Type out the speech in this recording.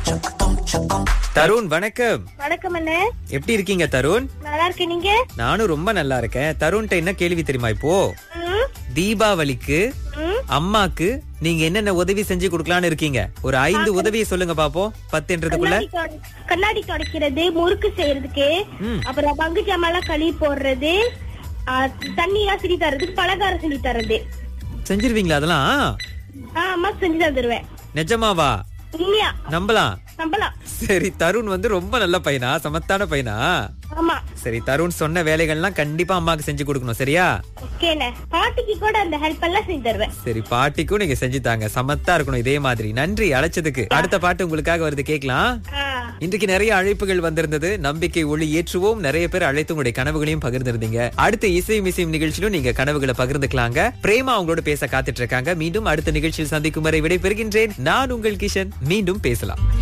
தருண் வணக்கம் வணக்கம் அண்ணே எப்படி இருக்கீங்க தருண் நல்லா இருக்கேன் நீங்க நானும் ரொம்ப நல்லா இருக்கேன் தருண்ட்ட என்ன கேள்வி தெரியுமா இப்போ ம், தீபாவளிக்கு ம். அம்மாக்கு நீங்க என்னென்ன உதவி செஞ்சு கொடுக்கலாம்னு இருக்கீங்க ஒரு ஐந்து உதவியை சொல்லுங்க பாப்போம் பத்துன்றதுக்குள்ள கண்ணாடி தொட- கண்ணாடி துடைக்கிறது முறுக்கு செய்யறதுக்கு ம். அப்புறம் பங்கு ஜாமான்லாம் கழுவி போடுறது ஆ, தண்ணிலாம் செஞ்சு தர்றதுக்கு பலகாரம் செஞ்சு தர்றது செஞ்சிருவீங்களா அதெல்லாம் ஆ அம்மா செஞ்சு தந்துருவேன் நிஜமாவா உண்மையா நம்பலாம் நம்பலாம் சரி தருண் வந்து ரொம்ப நல்ல பையனா சமத்தான பையனா ஆமா சரி தருண் சொன்ன வேலைகள்லாம் கண்டிப்பா அம்மாக்கு செஞ்சு கொடுக்கணும் சரியா ஓகேண்ணே பாட்டிக்கு கூட அந்த ஹெல்ப் எல்லாம் செஞ்சு தருவேன் சரி பாட்டிக்கும் நீங்க செஞ்சு தாங்க சமத்தா இருக்கணும் இதே மாதிரி நன்றி அழைச்சதுக்கு அடுத்த பாட்டு உங்களுக்காக வருது கேக்கலாம் ஆ, இன்றைக்கு நிறைய அழைப்புகள் வந்திருந்தது நம்பிக்கை ஒளி ஏற்றுவோம் நிறைய பேர் அழைத்து உங்களுடைய கனவுகளையும் பகிர்ந்திருந்தீங்க அடுத்த இசை மிசையும் நிகழ்ச்சியிலும் நீங்க கனவுகளை பகிர்ந்துக்கலாங்க பிரேமா அவங்களோட பேச காத்துட்டு இருக்காங்க மீண்டும் அடுத்த நிகழ்ச்சியில் சந்திக்கும் வரை விடை பெறுகின்றேன் நான் உங்கள் கிஷன் மீண்டும் பேசலாம்